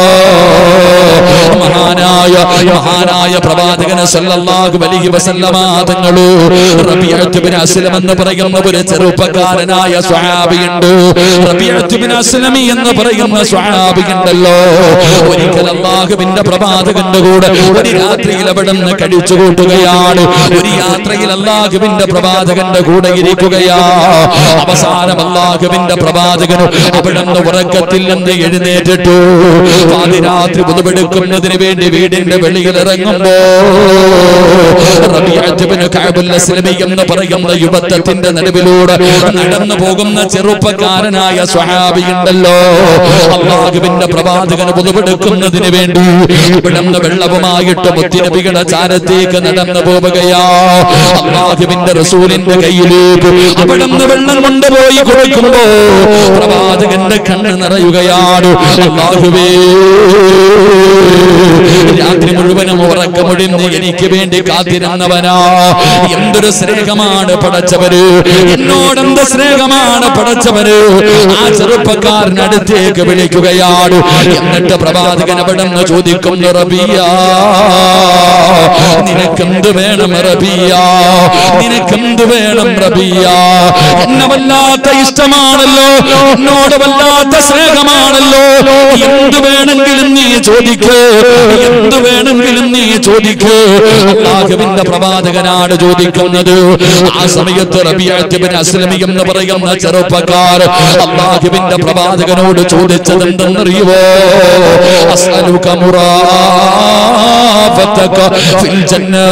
മഹാനായ മഹാനായ പ്രവാചകന് സല്ലല്ലാഹു അലൈഹി വസല്ലമ തങ്ങള് റബീഅത്ത് ബിൻ അസ്ലം എന്ന് പറയുന്ന ഒരു ചെറുപ്പക്കാരനായ സ്വഹാബിയുണ്ട് റബീഅത്ത് ബിൻ അസ്ലമി എന്ന് പറയുന്ന സ്വഹാബിയുണ്ടല്ലോ ഒരിക്കൽ അള്ളാഹുവിന്റെ പ്രവാചകന്റെ കൂടെ ഒരു രാത്രിയിൽ അവിടെ നിന്ന് കഴിച്ചു കൂട്ടുകയാണ് ഒരു യാത്രയിൽ അള്ളാഹുവിന്റെ പ്രവാചകന്റെ കൂടെ ഇരിക്കുകയാ അവസാനം അള്ളാഹുവിന്റെ പ്രവാചകന് അവിടെ നിന്ന് ഉറക്കത്തിൽ നിന്ന് എഴുന്നേറ്റിട്ടു പാതിരാത്രി പുതുവെടുക്കുന്നതിന് വേണ്ടി വീടിന്റെ വെളിയിൽ ഇറങ്ങുമ്പോ റബീഅത്ത് ബിൻ കഅബുൽ അസ്ലമി എന്ന് പറയുന്ന യുവത്വത്തിന്റെ നടുവിലൂടെ നടന്നു പോകുന്ന ചെറുപ്പക്കാരനായ സ്വഹാബിയുണ്ടല്ലോ അള്ളാഹുവിന്റെ പ്രവാചകന് പുതുവെടുക്കുന്നതിന് വേണ്ടി ഇവിടുന്ന് വെള്ളവുമായിട്ട് മുത്തിനബിയുടെ ചാരത്തേക്ക് നടന്നു പോവുകയാ അള്ളാഹുവിന്റെ റസൂലിന്റെ കയ്യിലേക്ക് അവിടുന്ന് വെള്ളം കൊണ്ടുപോയി കൊടുക്കുമ്പോ പ്രവാചകന്റെ കണ്ണ് നിറയുകയാണ് അള്ളാഹുവേ രാത്രി മുഴുവനും ഉറക്കമൊഴിഞ്ഞ് എനിക്ക് വേണ്ടി കാത്തിരുന്നവനാ എന്തൊരു സ്നേഹമാണ് പടച്ചവര് എന്നോടെന്ത് സ്നേഹമാണ് പടച്ചവര് ആ ചെറുപ്പക്കാരനടുത്തേക്ക് വിളിക്കുകയാണ് എന്നിട്ട് പ്രവാചകൻ അവിടെ നിന്ന് ചോദിക്കുന്നു റബിയ നിനക്കെന്ത് വേണം റബിയ നിനക്കെന്ത് വേണം റബിയ എന്നെ വല്ലാത്ത ഇഷ്ടമാണല്ലോ എന്നോട് വല്ലാത്ത സ്നേഹമാണല്ലോ എന്ത് വേണമെങ്കിലും നീ ചോദിക്കൂ എന്ത് വേണമെങ്കിലും നീ ചോദിക്കൂ അള്ളാഹുവിന്റെ പ്രവാചകനാണ് ചോദിക്കുന്നത് ആ സമയത്ത് റബിയാറ്റിബിൻ അസ്ലമി എന്ന് പറയുന്ന ചെറുപ്പക്കാർ അള്ളാഹുവിന്റെ പ്രവാചകനോട് ചോദിച്ചത് എന്തെന്നറിയുവോ അസ്അലുക മുറാഫത്തക ഫിൽ ജന്നാ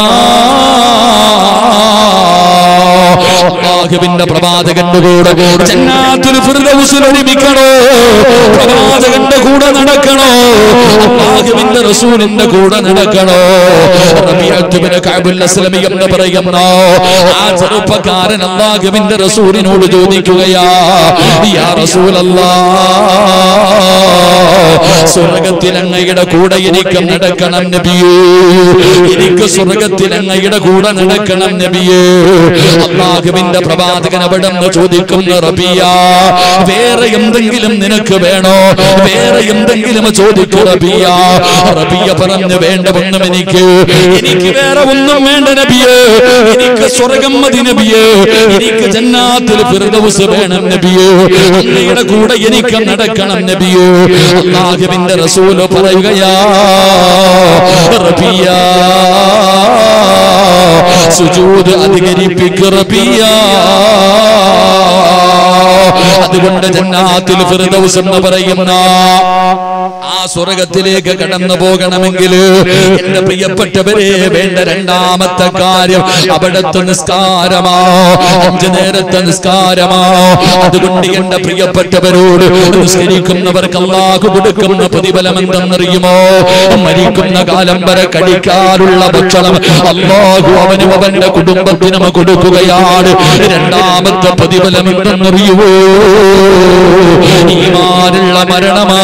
അള്ളാഹുവിന്റെ പ്രവാചകന്റെ കൂടെ ജന്നാത്തുൽ ഫിർദൗസിൽ ഒരുമിക്കണോ പ്രവാചകന്റെ കൂടെ നടക്കണോ അള്ളാഹുവിന്റെ റസൂലിന്റെ കൂടെ നടക്കണോ റബീഅത്ത് ബിൻ കഅബുൽ അസ്ലമി എന്ന് പറയുന്ന ആ ചെറുപ്പക്കാരൻ അള്ളാഹുവിന്റെ റസൂലിനോട് ചോദിക്കുകയാ യാ റസൂലല്ലാഹ് സ്വർഗത്തിൽ അങ്ങയുടെ കൂടെ എനിക്ക് നടക്കണം നബിയേ എനിക്ക് സ്വർഗത്തിൽ അങ്ങയുടെ കൂടെ നടക്കണം നബിയേ അള്ളാഹുവിന്റെ പ്രവാചകൻ അവിടെ നിന്ന് ചോദിക്കുന്ന റബിയ വേറെ എന്തെങ്കിലും നിനക്ക് വേണോ വേറെ എന്തെങ്കിലും ചോദിക്കു റബിയ റബിയ പറഞ്ഞു വേണ്ട ഒന്നും എനിക്ക് എനിക്ക് വേറെ ഒന്നും വേണ്ട നബിയേ എനിക്ക് സ്വർഗം മതി നബിയേ എനിക്ക് ജന്നാത്തിൽ ഫിർദൗസ് വേണം നബിയേ അങ്ങയുടെ കൂടെ എനിക്ക് നടക്കണം നബിയേ അള്ളാഹുവിന്റെ റസൂല് പറയുകയാ റബിയ സുജൂദ് അധികരിപ്പിക്കുക റബിയ അതുകൊണ്ട് ജന്നാത്തിൽ ഫിർദൗസ് എന്ന് പറയുന്ന ആ സ്വർഗത്തിലേക്ക് കടന്നു പോകണമെങ്കിൽ എന്റെ പ്രിയപ്പെട്ടവരെ വേണ്ട രണ്ടാമത്തെ കാര്യം അവിടുത്തെ നിസ്കാരമോ അഞ്ചു നേരത്തെ നിസ്കാരമോ അതുകൊണ്ട് എന്റെ പ്രിയപ്പെട്ടവരോട് നിസ്കരിക്കുന്നവർക്ക് അള്ളാഹു കൊടുക്കുന്ന പ്രതിഫലം എന്തെന്നറിയുമോ മരിക്കുന്ന കാലം വരെ കഴിക്കാനുള്ള ഭക്ഷണം അള്ളാഹു അവനും അവന്റെ കുടുംബത്തിനും കൊടുക്കുകയാണ് രണ്ടാമത്തെ പ്രതിഫലം എന്തെന്നറിയുവോ ഈമാനുള്ള മരണമാ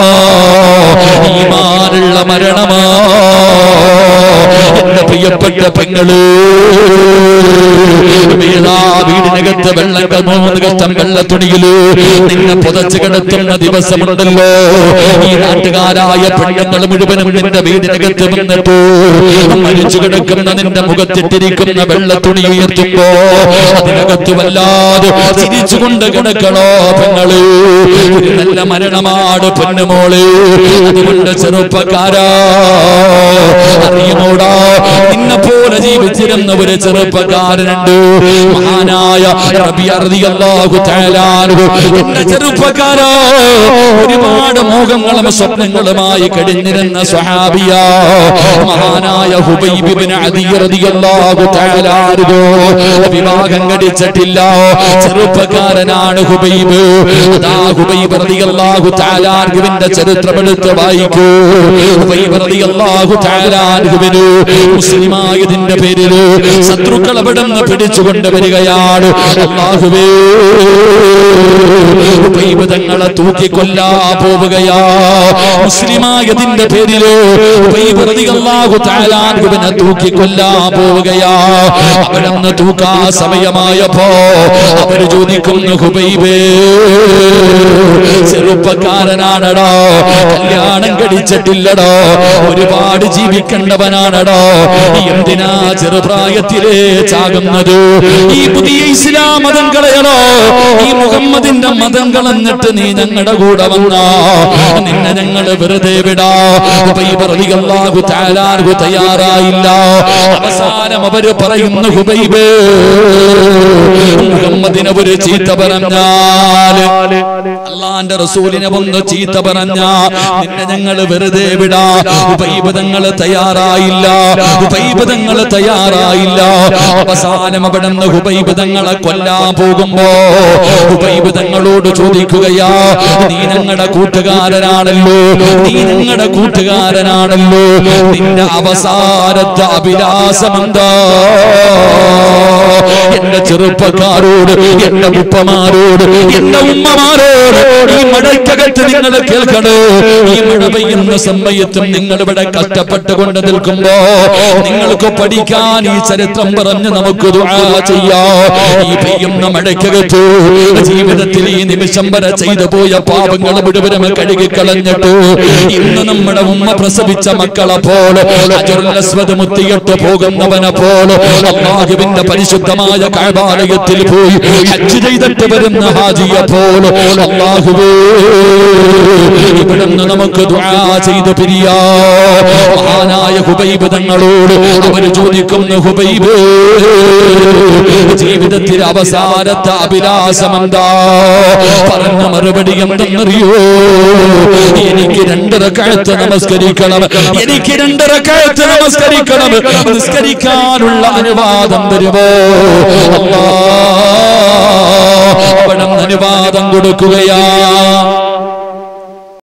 ഈമാനുള്ള മരണമാ എന്റെ പ്രിയപ്പെട്ട പെങ്ങള് വീഴാ വീടിനകത്ത് വെള്ളം ക- മൂന്ന് കഷ്ടം വെള്ളത്തുണിയില് നിന്നെ പുതച്ച് കിടത്തുന്ന ദിവസമുണ്ടല്ലോ ഈ നാട്ടുകാരായ പെണ്ണുങ്ങൾ മുഴുവനും നിന്റെ വീടിനകത്ത് വന്നിട്ടു മരിച്ചു കിടക്കുന്ന നിന്റെ മുഖത്തിട്ടിരിക്കുന്ന വെള്ളത്തുണി ഉയർത്തുമ്പോ അതിനകത്ത് വല്ലാതെ ചിരിച്ചുകൊണ്ട് കിടക്കണോ പെങ്ങള് ഒരു നല്ല മരണമാണ് പൊന്നുമോള് അതുകൊണ്ട് ചെറുപ്പക്കാരാ അറിയുമോടാ നിന്നെ പോലെ ജീവിച്ചിരുന്ന ഒരു ചെറുപ്പക്കാരനുണ്ട് മഹാനായ റബി റളിയല്ലാഹു തആല അൻഹു. എന്റെ ചെറുപ്പക്കാരാ ഒരുപാട് മോഹങ്ങളും സ്വപ്നങ്ങളുമായി കഴിഞ്ഞിരുന്ന സ്വഹാബിയ മഹാനായ ഹുബൈബ് ഇബ്നു അദി റളിയല്ലാഹു തആല അൻഹു. വിവാഹം കഴിച്ചിട്ടില്ല ചെറുപ്പക്കാരനാണ് ഹുബൈബ് അതാ ഹുബൈബ് റളിയല്ലാഹു തആല അൻഹുവിന്റെ ചരിത്രം എടുത്ത് വായിക്കൂ ഹുബൈബ് റളിയല്ലാഹു തആല അൻഹുവിന് മുസ്ലിമായതിന്റെ പേരിൽ ശത്രുക്കൾ അവിടെ നിന്ന് പിടിച്ചുകൊണ്ട് വരികയാണ് അല്ലാഹുവേ ഹുബൈബ് തങ്ങളെ തൂക്കിക്കൊല്ലാ പോവുകയാ മുസ്ലിമായതിന്റെ പേരിൽ ഹുബൈബ് റളിയല്ലാഹു തആല അൻഹുവിനെ തൂക്കിക്കൊല്ലാ പോവുകയാ അവിടെ നിന്ന് തൂക്കാ സമയമായപ്പോ അവര് ചോദിക്കുന്നു ഹുബൈബേ ചെറുപ്പക്കാരനാണടോ കല്യാണം കഴിച്ചിട്ടില്ലടോ ഒരുപാട് ജീവിക്കേണ്ടവനാണടോ എന്തിനാ ചെറുപ്രായത്തിലേ ചാകുന്നത് ഈ പുതിയ ഇസ്ലാം മതം കളയണോ ഈ മുഹമ്മദിന്റെ മതം കളഞ്ഞിട്ട് നീ ഞങ്ങളുടെ കൂടെ വന്നാ നിന്നെ ഞങ്ങൾ വെറുതെ വിടാ ഹുബൈബ് റളിയല്ലാഹു തആല അൻഹു തയ്യാറായില്ല അവസാനം അവര് പറയുന്നു ഹുബൈബേ മുഹമ്മദിനെ ഒരു ചീത്ത പറഞ്ഞാല് അള്ളാന്റെ റസൂലിനെ ഒന്ന് ചീത്ത പറഞ്ഞ നിന്നെ ഞങ്ങൾ വെറുതെ വിടാ ഉപൈബതങ്ങൾ തയ്യാറായില്ല ഉപൈബതങ്ങൾ തയ്യാറായില്ല അവസാനം അവിടെ നിന്ന് ഉപൈബതങ്ങളെ കൊല്ലാൻ പോകുമ്പോ ഉപൈബതങ്ങളോട് ചോദിക്കുകയാ നീ ഞങ്ങളുടെ കൂട്ടുകാരനാണല്ലോ നീ ഞങ്ങളുടെ കൂട്ടുകാരനാണല്ലോ നിന്റെ അവസാനത്തെ അഭിലാഷമെന്താ എന്റെ ചെറുപ്പക്കാരോട് എന്റെ ഉപ്പമാരോട് എന്റെ ഉമ്മമാരോട് ഈ മഴയ്ക്കകത്ത് നിങ്ങൾ കേൾക്കണോ ഈ മഴ പെയ്യുന്ന സമയത്തും നിങ്ങൾ ഇവിടെ കഷ്ടപ്പെട്ടുകൊണ്ട് നിൽക്കുമ്പോ നിങ്ങൾക്ക് പഠിക്കാൻ ഈ ചരിത്രം പറഞ്ഞ് നമുക്ക് ദുആ ചെയ്യാം ഈ പെയ്യുന്ന മഴയ്ക്കകത്ത് ജീവിതത്തിൽ ഈ നിമിഷം വരെ ചെയ്തു പോയ പാപങ്ങൾ മുഴുവനും കഴുകി കളഞ്ഞിട്ട് ഇന്ന് നമ്മുടെ ഉമ്മ പ്രസവിച്ച മക്കളെ പോലെ അജുർലസ്വത് മുത്തിയിട്ട് പോകുന്നവനെ പോലെ അള്ളാഹുവിന്റെ പരിശുദ്ധമായ കഴബാലയത്തിൽ പോയി ഹജ്ജ് ചെയ്തിട്ട് വരുന്ന ഹാജിയെ പോലെ അള്ളാഹുവേ ഇവിടുന്ന് നമുക്ക് ദുആ ചെയ്ത് പിരിയാ മഹാനായ ഹുബൈബ് തങ്ങളോട് അവർ ചോദിക്കുന്നു ഹുബൈബ് ജീവിതത്തിൽ അവസാനത്തെ അഭിലാഷം എന്താ പറഞ്ഞ മറുപടി എന്തെന്നറിയോ എനിക്ക് രണ്ടര കഴുത്ത് നമസ്കരിക്കണം എനിക്ക് രണ്ടര കഴുത്ത് നമസ്കരിക്കണം നിസ്കരിക്കാനുള്ള അനുവാദം തരുമോ അല്ലാ അവിടെ അനുവാദം കൊടുക്കുകയാ